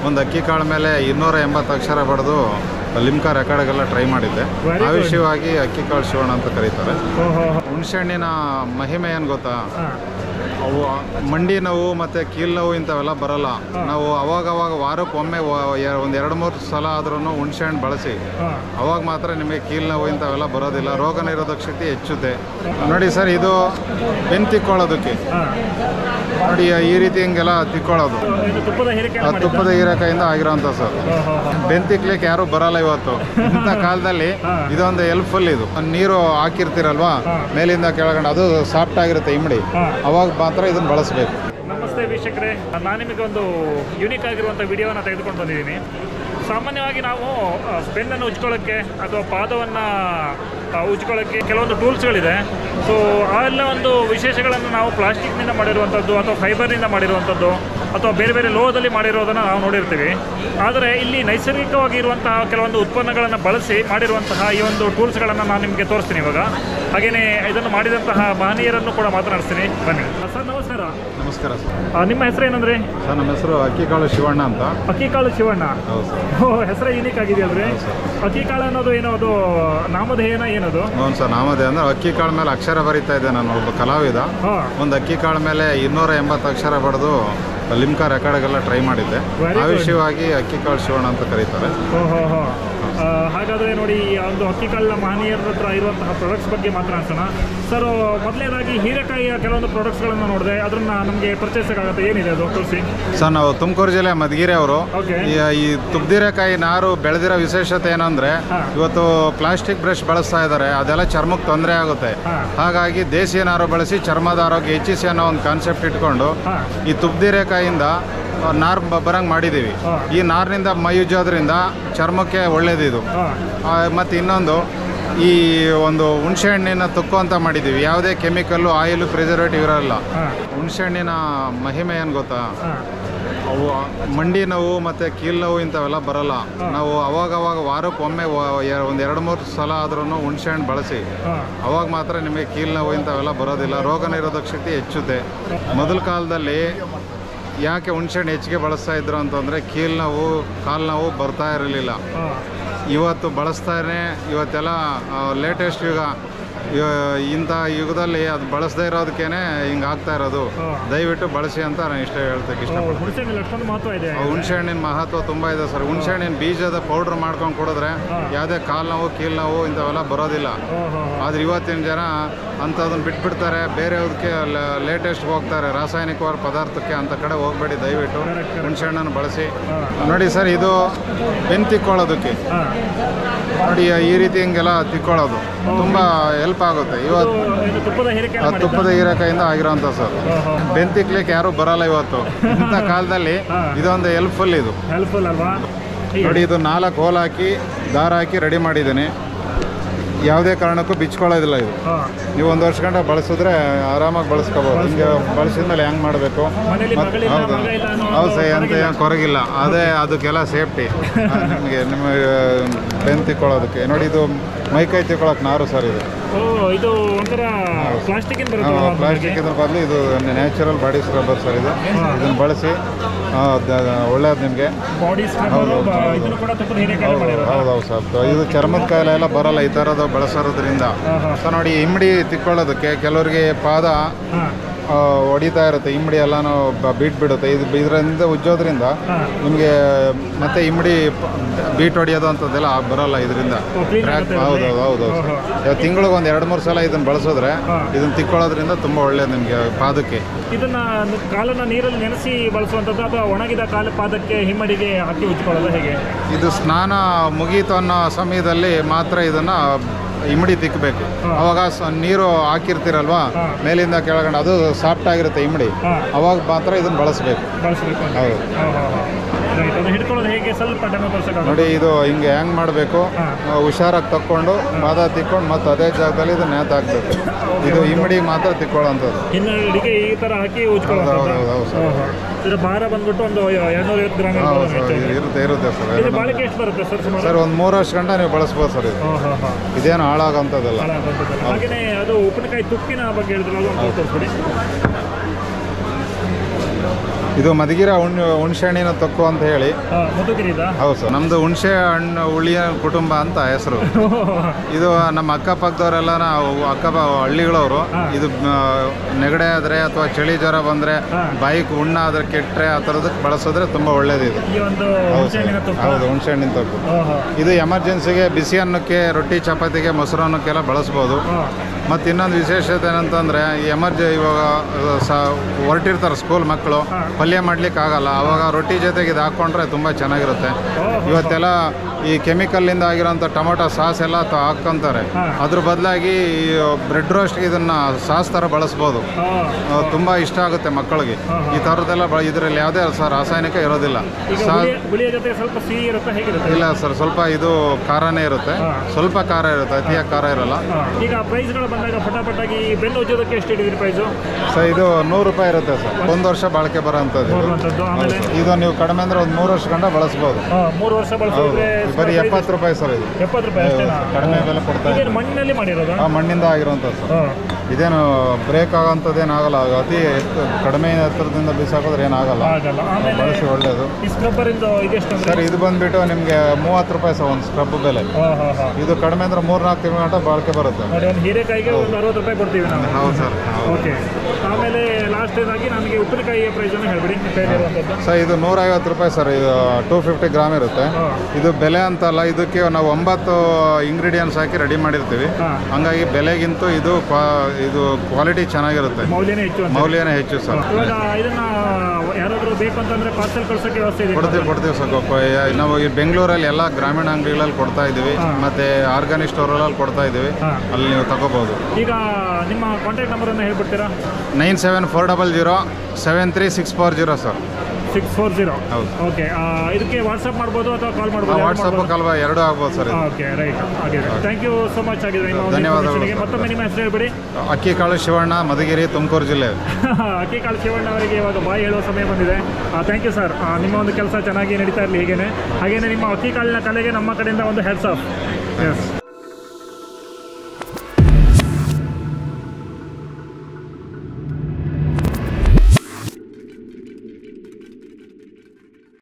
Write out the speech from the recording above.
ಒಂದು ಅಕ್ಕಿ ಕಾಳು ಮೇಲೆ ಇನ್ನೂರ ಎಂಬತ್ತು ಅಕ್ಷರ ಬರೆದು ಲಿಮ್ಕಾ ರೆಕಾರ್ಡ್ಗೆಲ್ಲ ಟ್ರೈ ಮಾಡಿದ್ದೆ Very ಆ good. ವಿಷಯವಾಗಿ ಅಕ್ಕಿ ಕಾಳು ಶಿವಣ್ಣ ಅಂತ ಕರೀತಾರೆ ಓಹೋ ಹುಣಸೆಹಣ್ಣಿನ ಮಹಿಮೆ ಏನು ಗೊತ್ತಾ ಹಾಂ ಅವು ಮಂಡಿ ನೋವು ಮತ್ತು ಕೀಲ್ ನೋವು ಇಂಥವೆಲ್ಲ ಬರಲ್ಲ ನಾವು ಅವಾಗ ಅವಾಗ ವಾರಕ್ಕೊಮ್ಮೆ ಒಂದು ಎರಡು ಮೂರು ಸಲ ಆದ್ರೂ ಹುಣಸೆಹಣ್ಣು ಬಳಸಿ ಹಾಂ ಅವಾಗ ಮಾತ್ರ ನಿಮಗೆ ಕೀಲ್ ನೋವು ಇಂಥವೆಲ್ಲ ಬರೋದಿಲ್ಲ ರೋಗ ನಿರೋಧಕ ಶಕ್ತಿ ಹೆಚ್ಚುತ್ತೆ ನೋಡಿ ಸರ್ ಇದು ಬೆನ್ ತಿಕ್ಕೊಳ್ಳೋದಕ್ಕೆ ಹಾಂ ನೋಡಿ ಈ ರೀತಿ ಹಿಂಗೆಲ್ಲ ತಿಕ್ಕೊಳ್ಳೋದು ಇದು ತುಪ್ಪದ ಹೀರಿಕೆ ಆ ತುಪ್ಪದ ಹೀರೆಕಾಯಿಂದ ಆಗಿರೋಂಥ ಸರ್ ಓಹೋ ಬೆನ್ ತಿಕ್ಲಿಕ್ಕೆ ಯಾರು ಬರಲ್ಲ ಇವತ್ತು ಇಂಥ ಕಾಲದಲ್ಲಿ ಹಾ. ಇದೊಂದು ಹೆಲ್ಪ್ಫುಲ್ ಇದು ನೀರು ಹಾಕಿರ್ತೀರಲ್ವಾ ಹಾ. ಮೇಲಿಂದ ಕೆಳಗಡೆ ಅದು ಸಾಫ್ಟ್ ಆಗಿರುತ್ತೆ ಇಮ್ಡಿ ಹಾ. ಅವಾಗ ಮಾತ್ರ ಇದನ್ನ ಬಳಸಬೇಕು ನಮಸ್ತೆ ವೀಕ್ಷಕರೇ ನಾನು ನಿಮಗೆ ಒಂದು ಯೂನಿಕ್ ಆಗಿರುವಂಥ ವಿಡಿಯೋನ ತೆಗೆದುಕೊಂಡು ಬಂದಿದ್ದೀನಿ ಸಾಮಾನ್ಯವಾಗಿ ನಾವು ಸ್ಪೆನ್ನನ್ನು ಉಜ್ಕೊಳ್ಳೋಕ್ಕೆ ಅಥವಾ ಪಾದವನ್ನು ಉಜ್ಕೊಳ್ಳೋಕ್ಕೆ ಕೆಲವೊಂದು ಟೂಲ್ಸ್ಗಳಿದೆ ಸೊ ಆ ಎಲ್ಲ ಒಂದು ವಿಶೇಷಗಳನ್ನು ನಾವು ಪ್ಲಾಸ್ಟಿಕ್ನಿಂದ ಮಾಡಿರುವಂಥದ್ದು ಅಥವಾ ಫೈಬರ್ನಿಂದ ಮಾಡಿರುವಂಥದ್ದು ಅಥವಾ ಬೇರೆ ಬೇರೆ ಲೋಹದಲ್ಲಿ ಮಾಡಿರೋದನ್ನು ನಾವು ನೋಡಿರ್ತೀವಿ ಆದರೆ ಇಲ್ಲಿ ನೈಸರ್ಗಿಕವಾಗಿ ಇರುವಂತಹ ಕೆಲವೊಂದು ಉತ್ಪನ್ನಗಳನ್ನು ಬಳಸಿ ಮಾಡಿರುವಂತಹ ಈ ಒಂದು ಟೂಲ್ಸ್ಗಳನ್ನು ನಾನು ನಿಮಗೆ ತೋರಿಸ್ತೀನಿ ಇವಾಗ ಹಾಗೆಯೇ ಇದನ್ನು ಮಾಡಿದಂತಹ ಮಹನೀಯರನ್ನು ಕೂಡ ಮಾತನಾಡಿಸ್ತೀನಿ ಬನ್ನಿ ಸರ್ ನಮಸ್ಕಾರ ನಮಸ್ಕಾರ ಸರ್ ಆ, ನಿಮ್ಮ ಹೆಸರು ಏನಂದ್ರೆ ಸರ್ ನಮ್ಮ ಹೆಸರು ಅಕ್ಕಿಕಾಳು ಶಿವಣ್ಣ ಅಂತ ಅಕ್ಕಿಕಾಳು ಶಿವಣ್ಣ ಹೌದು ಸರ್ ಓ ಹೆಸರೇ ಯೂನಿಕ್ ಆಗಿದೆಯಲ್ರಿ ಅಕ್ಕಿಕಾಳು ಅನ್ನೋದು ಏನೋ ಅದು ನಾಮಧೇಯನ ಏನದು ಹೌದು ಸರ್ ನಾಮದೇ ಅಂದ್ರೆ ಅಕ್ಕಿ ಕಾಳು ಮೇಲೆ ಅಕ್ಷರ ಬರಿತಾ ಇದ್ದೆ ನಾನು ಒಬ್ಬ ಕಲಾವಿದ ಹಾ ಒಂದು ಅಕ್ಕಿ ಕಾಳು ಮೇಲೆ ಇನ್ನೂರ ಎಂಬತ್ತು ಅಕ್ಷರ ಬರೆದು ಲಿಮ್ಕಾ ರೆಕಾರ್ಡ್ಗೆಲ್ಲ ಟ್ರೈ ಮಾಡಿದ್ದೆ Very ಆ good. ವಿಷಯವಾಗಿ ಅಕ್ಕಿ ಕಾಳು ಶಿವಣ್ಣ ಅಂತ ಕರೀತಾರೆ ಓ ಹೋ ಹೋ ಆ, ಹಾಗಾದ್ರೆ ನೋಡಿ ಈ ಒಂದು ಅಕ್ಕಿಕಾಳಿನ ಮಹನೀಯರ ಹತ್ರ ಇರುವಂತಹ ಪ್ರಾಡಕ್ಟ್ಸ್ ಬಗ್ಗೆ ಮಾತನಾಡ್ಸೋಣ ಸರ್ ಮೊದಲನೇದಾಗಿ ಹೀರೆಕಾಯಿಯ ಕೆಲವೊಂದು ಪ್ರಾಡಕ್ಟ್ಸ್ಗಳನ್ನು ನೋಡಿದೆ ಅದನ್ನ ನಮಗೆ ಪರ್ಚೇಸ್ ಆಗುತ್ತೆ ಏನಿದೆ ಅದು ತೋರಿಸಿ ಸರ್ ನಾವು ತುಮಕೂರು ಜಿಲ್ಲೆ ಮಧುಗಿರಿ ಅವರು ಓಕೆ ಈ ಈ ತುಬ್ದಿರೆಕಾಯಿ ನಾರು ಬೆಳೆದಿರೋ ವಿಶೇಷತೆ ಏನಂದ್ರೆ ಹಾ. ಇವತ್ತು ಪ್ಲಾಸ್ಟಿಕ್ ಬ್ರಷ್ ಬಳಸ್ತಾ ಇದ್ದಾರೆ ಅದೆಲ್ಲ ಚರ್ಮಕ್ಕೆ ತೊಂದರೆ ಆಗುತ್ತೆ ಹಾ. ಹಾಗಾಗಿ ದೇಸಿ ನಾರು ಬಳಸಿ ಚರ್ಮದ ಆರೋಗ್ಯ ಹೆಚ್ಚಿಸಿ ಅನ್ನೋ ಒಂದು ಕಾನ್ಸೆಪ್ಟ್ ಇಟ್ಕೊಂಡು ಹಾ ಈ ತುಬ್ದಿರೆಕಾಯಿಂದ ನಾರು ಬರಂಗ್ ಮಾಡಿದ್ದೀವಿ ಹಾ. ಈ ನಾರಿನಿಂದ ಮೈ ಉಜ್ಜೋದ್ರಿಂದ ಚರ್ಮಕ್ಕೆ ಒಳ್ಳೇದಿದು ಹಾಂ ಮತ್ತು ಇನ್ನೊಂದು ಈ ಒಂದು ಹುಣಸೆ ಹಣ್ಣಿನ ತುಕ್ಕು ಅಂತ ಮಾಡಿದ್ದೀವಿ ಯಾವುದೇ ಕೆಮಿಕಲ್ಲು ಆಯಿಲು ಪ್ರಿಸರ್ವೇಟಿವ್ ಇರೋಲ್ಲ ಹಾಂ ಹುಣಸೆ ಹಣ್ಣಿನ ಮಹಿಮೆ ಏನು ಗೊತ್ತಾ ಹಾಂ ಅವು ಮಂಡಿ ನೋವು ಮತ್ತು ಕೀಲ್ ನೋವು ಇಂಥವೆಲ್ಲ ಬರಲ್ಲ ಹಾ. ನಾವು ಅವಾಗ ಅವಾಗ ವಾರಕ್ಕೊಮ್ಮೆ ಒಂದು ಎರಡು ಮೂರು ಸಲ ಆದ್ರೂ ಹುಣಸೆ ಹಣ್ಣು ಬಳಸಿ ಹಾಂ ಅವಾಗ ಮಾತ್ರ ನಿಮಗೆ ಕೀಲ್ ನೋವು ಇಂಥವೆಲ್ಲ ಬರೋದಿಲ್ಲ ರೋಗ ನಿರೋಧಕ ಶಕ್ತಿ ಹೆಚ್ಚುತ್ತೆ ಮೊದಲ ಕಾಲದಲ್ಲಿ ಯಾಕೆ ಹುಣಸೆ ಹಣ್ಣು ಹೆಚ್ಚಿಗೆ ಬಳಸ್ತಾ ಇದ್ರು ಅಂತಂದರೆ ಕೀಲ್ ನೋವು ಕಾಲು ನೋವು ಬರ್ತಾ ಇರಲಿಲ್ಲ ಹಾಂ ಇವತ್ತು ಬಳಸ್ತಾನೆ ಇವತ್ತೆಲ್ಲ ಲೇಟೆಸ್ಟ್ ಯುಗ ಇವ- ಇಂಥ ಯುಗದಲ್ಲಿ ಅದು ಬಳಸದೇ ಇರೋದಕ್ಕೇನೆ ಹಿಂಗೆ ಆಗ್ತಾ ಇರೋದು ಹಾ. ದಯವಿಟ್ಟು ಬಳಸಿ ಅಂತ ನಾನು ಇಷ್ಟ ಹೇಳ್ತಕ್ಕೆ ಇಷ್ಟಪಡ್ತೀನಿ ಹುಣಸೆ ಮೇಲೆ ಅಷ್ಟೊಂದು ಮಹತ್ವ ಇದೆ ಆ ಹುಣಸೆ ಹಣ್ಣಿನ ಮಹತ್ವ ತುಂಬ ಇದೆ ಸರ್ ಹುಣಸೆ ಹಣ್ಣಿನ ಬೀಜದ ಪೌಡ್ರ್ ಮಾಡ್ಕೊಂಡು ಕುಡಿದ್ರೆ ಹಾ. ಯಾವುದೇ ಕಾಲು ನೋವು ಕೀಲ್ ನೋವು ಇಂಥವೆಲ್ಲ ಬರೋದಿಲ್ಲ ಓ ಹೋ ಹೋ ಆದ್ರೆ ಇವತ್ತಿನ ಜನ ಅಂಥದನ್ನ ಬಿಟ್ಬಿಡ್ತಾರೆ ಬೇರೆಯವ್ರಿಗೆ ಲೇಟೆಸ್ಟ್ ಹೋಗ್ತಾರೆ ರಾಸಾಯನಿಕವಾದ ಪದಾರ್ಥಕ್ಕೆ ಅಂತ ಕಡೆ ಹೋಗಬೇಡಿ ದಯವಿಟ್ಟು Correct, correct. ಹುಣಸೆ ಹಣ್ಣನ್ನು ಬಳಸಿ ಹಾಂ ನೋಡಿ ಸರ್ ಇದು ಬೆನ್ ತಿಕ್ಕೊಳ್ಳೋದಕ್ಕೆ ಹಾಂ ನೋಡಿ ಈ ರೀತಿ ಹಿಂಗೆಲ್ಲ ತಿಕ್ಕೊಳ್ಳೋದು ತುಂಬ ಹೆಲ್ಪ್ ಆಗುತ್ತೆ ಇವತ್ತು ಇದು ತುಪ್ಪದ ಹೀರಿಕೆ ಆ ತುಪ್ಪದ ಹೀರೆಕಾಯಿಂದ ಆಗಿರೋಂಥ ಸರ್ ಓಹೋ ಬೆನ್ ತಿಕ್ಲಿಕ್ಕೆ ಯಾರು ಬರಲ್ಲ ಇವತ್ತು ಇಂಥ ಕಾಲದಲ್ಲಿ ಹಾ. ಇದೊಂದು ಹೆಲ್ಪ್ಫುಲ್ ಇದು ಹೆಲ್ಪ್ಫುಲ್ ಅಲ್ವಾ ಹೀಗೆ. ನೋಡಿ ಇದು ನಾಲ್ಕು ಹೋಲ್ ಹಾಕಿ ದಾರ ಹಾಕಿ ರೆಡಿ ಮಾಡಿದ್ದೀನಿ ಯಾವುದೇ ಕಾರಣಕ್ಕೂ ಬಿಚ್ಕೊಳ್ಳೋದಿಲ್ಲ ಇದು ಹಾ. ನೀವು ಒಂದು ವರ್ಷ ಗಂಟ ಬಳಸಿದ್ರೆ ಆರಾಮಾಗಿ ಬಳಸ್ಕೋಬೋದು ಹಿಂಗೆ ಬಳಸಿದ್ಮೇಲೆ ಹೆಂಗೆ ಮಾಡಬೇಕು ಮನೇಲಿ ಮಗಳಿಲ್ಲ, ಹೌದು ಮಗ ಇಲ್ಲ ಅನ್ನೋ ಹೌದು ಒಂದು ಸರ್ ಅಂತ ಕೊರಗಿಲ್ಲ. ಏನು ಕೊರಗಿಲ್ಲ ಅದೇ ಅದಕ್ಕೆಲ್ಲ ಸೇಫ್ಟಿ ನಿಮಗೆ ನಿಮ್ಮ ಬೆನ್ ತಿಕ್ಕೊಳ್ಳೋದಕ್ಕೆ ನೋಡಿ ಇದು ಮೈಕೈ ತಿಕ್ಕೊಳ್ಳೋಕೆ ನಾರು ಸರ್ ಇದು ಓ ಇದು ಒಂಥರ ಪ್ಲಾಸ್ಟಿಕ್ ಬರುತ್ತೆ ಪ್ಲಾಸ್ಟಿಕ್ ಇದ್ರ ಬದಲು ಇದು ನ್ಯಾಚುರಲ್ ಬಾಡಿ ಸ್ಕ್ರಬ್ಬರ್ ಸರ್ ಇದು ಇದನ್ನು ಬಳಸಿ ಆ, ದ- ಒಳ್ಳೇದು ನಿಮಗೆ ಬಾಡಿ ಹೌದು, ಹೌದು. ಇದನ್ನು ಕೂಡ ತುಪ್ಪದ ಹೀರೆಕಾಯಿ ಹೌದು ಮಾಡಿರೋದು ಹೌದು ಹೌದು ಸರ್ ಇದು ಚರ್ಮದ ಕಾಯಿಲೆ ಎಲ್ಲ ಬರಲ್ಲ ಈ ಥರದ್ದು ಬಳಸೋದ್ರಿಂದ ಹಾ, ಹಾ. ಸೊ ನೋಡಿ ಇಮ್ಡಿ ತಿಕ್ಕೊಳ್ಳೋದಕ್ಕೆ ಕೆಲವರಿಗೆ ಪಾದ ಹಾ ಆ, ಹೊಡಿತಾ ಇರುತ್ತೆ ಇಮ್ಡಿ ಎಲ್ಲಾನು ಬ- ಬೀಟ್ ಬಿಡುತ್ತೆ ಇದು ಇದರಿಂದ ಉಜ್ಜೋದ್ರಿಂದ ಹಾ. ನಿಮಗೆ ಮತ್ತೆ ಇಮ್ಡಿ ಪ- ಬೀಟ್ ಹೊಡಿಯೋದು ಅಂತದೆಲ್ಲ ಆಗ್ ಬರಲ್ಲ ಇದರಿಂದ ಓ, clean ಆಗುತ್ತೆ ಹೌದು ಇದ್ರಲ್ಲಿ? ಹೌದು ಹೌದು ಓಹೋ. ಹೌದು ತಿಂಗಳಿಗೆ ಒಂದು ಎರಡು ಮೂರು ಸಲ ಇದನ್ನು ಬಳಸಿದ್ರೆ ಹಾ. ಇದನ್ನು ತಿಕ್ಕೊಳ್ಳೋದ್ರಿಂದ ತುಂಬ ಒಳ್ಳೇದು ನಿಮಗೆ ಪಾದಕ್ಕೆ ಇದನ್ನ ನ- ಕಾಲನ್ನ ನೀರಲ್ಲಿ ನೆನೆಸಿ ಬಳಸುವಂಥದ್ದು ಅಥವಾ ಒಣಗಿದ ಕಾಲ ಪಾದಕ್ಕೆ ಹಿಮ್ಮಡಿಗೆ ಹಾಕಿ ಉಜ್ಕೊಳ್ಳೋದು ಹೇಗೆ ಇದು ಸ್ನಾನ ಮುಗೀತು ಅನ್ನೋ ಸಮಯದಲ್ಲಿ ಮಾತ್ರ ಇದನ್ನು ಇಮ್ಡಿ ತಿಕ್ಕಬೇಕು ಹಾ. ಅವಾಗ ಸ- ನೀರು ಹಾಕಿರ್ತೀರಲ್ವಾ ಹಾ. ಮೇಲಿಂದ ಕೆಳಗಡೆ ಅದು ಸಾಫ್ಟ್ ಆಗಿರುತ್ತೆ ಇಮ್ಡಿ ಹಾ. ಅವಾಗ ಮಾತ್ರ ಇದನ್ನು ಬಳಸಬೇಕು ಬಳಸಬೇಕು ಅಂತ ಹೌದು ಹಾ, ಹಾ, ಹಾ. Right. ಅದನ್ನ ಹಿಡ್ಕೊಳ್ಳೋದು ಹೇಗೆ ಸ್ವಲ್ಪ ಡೆಮೋ ತೋರ್ಸಕ್ಕಾಗುತ್ತೆ ನೋಡಿ ಇದು ಹಿಂಗೆ ಹೆಂಗ್ ಮಾಡಬೇಕು ಹಾ. ಹುಷಾರಾಗಿ ತಕ್ಕೊಂಡು ಪಾದ ತಿಕ್ಕೊಂಡು ಮತ್ತೆ ಅದೇ ಜಾಗದಲ್ಲಿ ಇದು ನೇತು ಹಾಕ್ಬೇಕು ಇದು ಇಮ್ಮಡಿಗೆ ಮಾತ್ರ ತಿಕ್ಕೊಳ್ಳೋಂಥದ್ದು ಹಿನ್ನಡಿಗೆ ಈ ತರ ಹಾಕಿ ಉಜ್ಕೊಳ್ಳೋದು ಹೌದು, ಹೌದು, ಹೌದು, ಸರ್. ಇದರ ಭಾರ ಬಂದ್ಬಿಟ್ಟು ಒಂದು ಎರಡ್ನೂರ ಐವತ್ತು ಗ್ರಾಮ್ ಹೌದು ಇರ್ಬೋದು ಸರ್ ಹೆಚ್ಚಾಗಿ. ಇರುತ್ತೆ ಇರುತ್ತೆ ಸರ್ ಇದು ಬಾಳಿಕೆ ಎಷ್ಟು ಬರುತ್ತೆ ಸರ್ ಸುಮಾರು ಸರ್ ಒಂದು ಮೂರು ವರ್ಷ ಗಂಟ ನೀವು ಬಳಸ್ಬೋದು ಸರ್ ಇದು ಹಾ ಹಾ ಹಾ ಇದೇನು ಹಾಳಾಗೋಂಥದ್ದಲ್ಲ ಹಾಳಾಗುವಂಥದ್ದು. ಹಾಗೇನೆ ಅದು ಉಪ್ಪಿನಕಾಯಿ ತುಪ್ಪಿನ ಬಗ್ಗೆ ಹೇಳಿದ್ರಲ್ಲ ಅದು ಒಂದು ತೋರಿಸ್ಬಿಡಿ ಇದು ಮದಗಿರ ಹುಣ್ ಹುಣಸೆ ಹಣ್ಣಿನ ತೊಕ್ಕು ಅಂತ ಹೇಳಿ ಮುದುಕಿರಿದ ಹೌದು ಸರ್ ನಮ್ಮದು ಹುಣಸೆ ಹಣ್ಣು ಹುಳಿಯ ಕುಟುಂಬ ಅಂತ ಹೆಸರು ಇದು ನಮ್ಮ ಅಕ್ಕಪಕ್ಕದವರೆಲ್ಲ ನಾವು ಅಕ್ಕ ಹಳ್ಳಿಗಳವರು ಹಾ. ಇದು ಆ, ನೆಗಡೆ ಆದರೆ ಅಥವಾ ಚಳಿ ಜ್ವರ ಬಂದರೆ ಹಾ. ಬಾಯಿಗೆ ಹುಣ್ಣ ಆದ್ರೆ ಕೆಟ್ಟರೆ ಆ ಥರದಕ್ಕೆ ಬಳಸಿದ್ರೆ ತುಂಬ ಒಳ್ಳೇದು ಇದು ಈ ಒಂದು ಹೌದು ಹುಣಸೆ ಹಣ್ಣಿನ ಸರ್. ತುಪ್ಪ ಹೌದು ಹುಣಸೆ ಹಣ್ಣಿನ ತೊಕ್ಕು ಓಹೋ ಇದು ಎಮರ್ಜೆನ್ಸಿಗೆ ಬಿಸಿ ಅನ್ನಕ್ಕೆ ರೊಟ್ಟಿ ಚಪಾತಿಗೆ ಮೊಸರು ಅನ್ನಕ್ಕೆಲ್ಲ ಬಳಸ್ಬೋದು ಹಾಂ ಮತ್ತು ಇನ್ನೊಂದು ವಿಶೇಷತೆ ಏನಂತಂದರೆ ಈ ಎಮರ್ಜೆ ಇವಾಗ ಆ, ಸ ಹೊರಟಿರ್ತಾರೆ ಸ್ಕೂಲ್ ಮಕ್ಕಳು ಹಾ. ಪಲ್ಯ ಮಾಡ್ಲಿಕ್ಕೆ ಆಗಲ್ಲ ಅವಾಗ ರೊಟ್ಟಿ ಜೊತೆಗೆ ಇದು ಹಾಕ್ಕೊಂಡ್ರೆ ತುಂಬ ಚೆನ್ನಾಗಿರುತ್ತೆ ಓಹೋ. ಇವತ್ತೆಲ್ಲ ಈ ಕೆಮಿಕಲ್ಲಿಂದ ಆಗಿರೋಂಥ ಟೊಮೊಟೊ ಸಾಸ್ ಎಲ್ಲ ತ ಹಾಕ್ಕೊಂತಾರೆ ಹಾ. ಅದ್ರ ಬದಲಾಗಿ ಬ್ರೆಡ್ ರೋಸ್ಟ್ಗೆ ಇದನ್ನು ಸಾಸ್ ಥರ ಬಳಸ್ಬೋದು ಹಾಂ ಆ, ತುಂಬ ಇಷ್ಟ ಆಗುತ್ತೆ ಮಕ್ಕಳಿಗೆ ಹಾ, ಹಾ. ಈ ಥರದ್ದೆಲ್ಲ ಬ ಇದರಲ್ಲಿ ಯಾವುದೇ ಸ ರಾಸಾಯನಿಕ ಇರೋದಿಲ್ಲ ಈಗ ಸಾ ಹುಳಿಯ ಹುಳಿಯ ಜೊತೆ ಸ್ವಲ್ಪ ಸಿಹಿ ಇರುತ್ತೆ ಹೇಗಿರುತ್ತೆ ಇಲ್ಲ ಸರ್ ಸ್ವಲ್ಪ ಇದು ಖಾರನೇ ಇರುತ್ತೆ ಹಾ. ಸ್ವಲ್ಪ ಖಾರ ಇರುತ್ತೆ ಅತಿಯಾಗಿ ಖಾರ ಇರಲ್ಲ ಹಾಂ ಈಗ ಪ್ರೈಸ್ಗಳು ಬಂದಾಗ ಪಟಾಪಟಾಗಿ ಬೆನ್ನು ಉಜ್ಜೋದಕ್ಕೆ ಎಷ್ಟು ಇಟ್ಟಿದ್ದೀರಿ ಪ್ರೈಸು ಸರ್ ಇದು ನೂರು ರೂಪಾಯಿ ಇರುತ್ತೆ ಸರ್ ಒಂದು ವರ್ಷ ಬಾಳಿಕೆ ಬರೋಂಥದ್ದು ಇದು. ನೋಡುವಂಥದ್ದು ಆಮೇಲೆ ಇದು ನೀವು ಕಡಿಮೆ ಅಂದರೆ ಒಂದು ಮೂರು ವರ್ಷ ಗಂಟ ಬಳಸ್ಬೋದು ಹಾಂ ಮೂರು ವರ್ಷ ಹೌದು ಬಳಸಿದ್ರೆ ಬರೀ ಎಪ್ಪತ್ತು ರೂಪಾಯಿ ಸರ್ ಇದು ಎಪ್ಪತ್ತು ರೂಪಾಯಿ ಅಷ್ಟೇನಾ ಕಡಿಮೆ ಬೆಲೆ ಕೊಡ್ತಾ ಇದೆ ಇದೇನು ಮಣ್ಣಿನಲ್ಲಿ ಮಾಡಿರೋದು ಆ ಮಣ್ಣಿಂದ ಆಗಿರೋಂಥದ್ದು ಸರ್ ಹಾಂ ಇದೇನು ಬ್ರೇಕ್ ಆಗೋಂಥದ್ದೇನು ಆಗಲ್ಲ ಅತಿ ಎತ್ತು ಕಡಿಮೆ ಎತ್ತರದಿಂದ ಬಿಸಾಕಿದ್ರೆ ಏನಾಗಲ್ಲ ಆಗಲ್ಲ ಆಮೇಲೆ ಬಳಸಿ ಒಳ್ಳೆಯದು ಈ ಸ್ಕ್ರಬ್ಬರಿಂದ ಇದೆಷ್ಟು ಅಂದರೆ ಸರ್ ಇದು ಬಂದುಬಿಟ್ಟು ನಿಮಗೆ ಮೂವತ್ತು ರೂಪಾಯಿ ಸರ್ ಒಂದು ಸ್ಕ್ರಬ್ ಬೆಲೆ ಹಾಂ ಹಾಂ ಹಾಂ ಇದು ಕಡಿಮೆ ಅಂದರೆ ಮೂರು ನಾಲ್ಕು ತಿಂಗಳ ಗಂಟ ಬಾಳಿಕೆ ಬರುತ್ತೆ ನೋಡಿ ಒಂದು ಹೀರೆಕಾಯಿಗೆ ಒಂದು ಅರವತ್ತು ರೂಪಾಯಿ ಕೊಡ್ತೀವಿ ನಾವು ಹೌದು ಸರ್ ಹೌದು ಓಕೆ ಆಮೇಲೆ ಲಾಸ್ಟ್ ಆಗಿ ನನಗೆ ಉಪ್ಪಿನಕಾಯಿಯ ಪ್ರೈಸನ್ನು ಹೇಳ್ಬಿಡಿ ನಿಮ್ಮ ಕೈಲಿರುವಂಥದ್ದು ಸರ್ ಇದು ನೂರೈವತ್ತು ರೂಪಾಯಿ ಸರ್ ಇದು ಟೂ ಫಿಫ್ಟಿ ಗ್ರಾಮ್ ಇರುತ್ತೆ ಹಾಂ ಇದು ಬೆಲೆ ಅಂತಲ್ಲ ಇದಕ್ಕೆ ನಾವು ಒಂಬತ್ತು ಇಂಗ್ರೀಡಿಯೆಂಟ್ಸ್ ಹಾಕಿ ರೆಡಿ ಮಾಡಿರ್ತೀವಿ ಹಾಂ ಹಂಗಾಗಿ ಬೆಲೆಗಿಂತ ಇದು ಕ್ವಾ ಇದು ಕ್ವಾಲಿಟಿ ಚೆನ್ನಾಗಿರುತ್ತೆ ಮೌಲ್ಯನೇ ಹೆಚ್ಚು ಅಂತ ಮೌಲ್ಯನೇ ಹೆಚ್ಚು ಸರ್ ಇವಾಗ ಇದನ್ನ ಯಾರಾದರೂ ಬೇಕು ಅಂತಂದ್ರೆ ಪಾರ್ಸೆಲ್ ಕಳ್ಸೋಕ್ಕೆ ವ್ಯವಸ್ಥೆ ಇದೆ ಕೊಡ್ತೀವಿ ಕೊಡ್ತೀವಿ ಸರ್ ಕೊಪ್ಪ. ಯ- ನಾವು ಈ ಬೆಂಗಳೂರಲ್ಲಿ ಎಲ್ಲ ಗ್ರಾಮೀಣ ಅಂಗಡಿಗಳಲ್ಲಿ ಕೊಡ್ತಾ ಇದ್ದೀವಿ ಹಾ. ಮತ್ತೆ ಆರ್ಗಾನಿಕ್ ಸ್ಟೋರಲ್ಲಿ ಕೊಡ್ತಾ ಇದ್ದೀವಿ ಹಾ. ಅಲ್ಲಿ ನೀವು ತಗೋಬೋದು ಈಗ ನಿಮ್ಮ ಕಾಂಟ್ಯಾಕ್ಟ್ ನಂಬರನ್ನು ಹೇಳ್ಬಿಡ್ತೀರಾ nine seven four double zero seven three six four zero sir six four zero ಹೌದು ಓಕೆ ಇದಕ್ಕೆ ವಾಟ್ಸಪ್ ಮಾಡ್ಬೋದು ಅಥವಾ ಕಾಲ್ ಮಾಡ್ಬೋದು ವಾಟ್ಸಪ್ ಕಲ್ವಾ ಎರಡೂ ಆಗ್ಬೋದು ಸರ್ ಇದು ಓಕೆ ರೈಟ್ ಆಗಿದ್ರೆ ಥ್ಯಾಂಕ್ ಯು ಸೊ ಮಚ್ ಆಗಿದ್ರೆ ನಿಮ್ಮ ಒಂದು ಧನ್ಯವಾದಗಳು information ಗೆ. ಸರ್. ಮತ್ತೊಮ್ಮೆ ನಿಮ್ಮ ಹೆಸರು ಹೇಳ್ಬಿಡಿ ಅಕ್ಕಿ ಕಾಳು ಶಿವಣ್ಣ ಮಧುಗಿರಿ ತುಮಕೂರು ಜಿಲ್ಲೆ ಅಕ್ಕಿ ಕಾಳು ಶಿವಣ್ಣ ಅವರಿಗೆ ಇವಾಗ ಬಾಯಿ ಹೇಳುವ ಸಮಯ ಬಂದಿದೆ ಥ್ಯಾಂಕ್ ಯು ಸರ್ ನಿಮ್ಮ ಒಂದು ಕೆಲಸ ಚೆನ್ನಾಗಿ ನಡೀತಾ ಇರಲಿ ಹೀಗೇನೆ ಹಾಗೇನೆ ನಿಮ್ಮ ಅಕ್ಕಿ ಕಾಳಿನ ಕಲೆಗೆ ನಮ್ಮ ಕಡೆಯಿಂದ ಒಂದು ಹೆಡ್ಸ್ ಆಫ್ ಎಸ್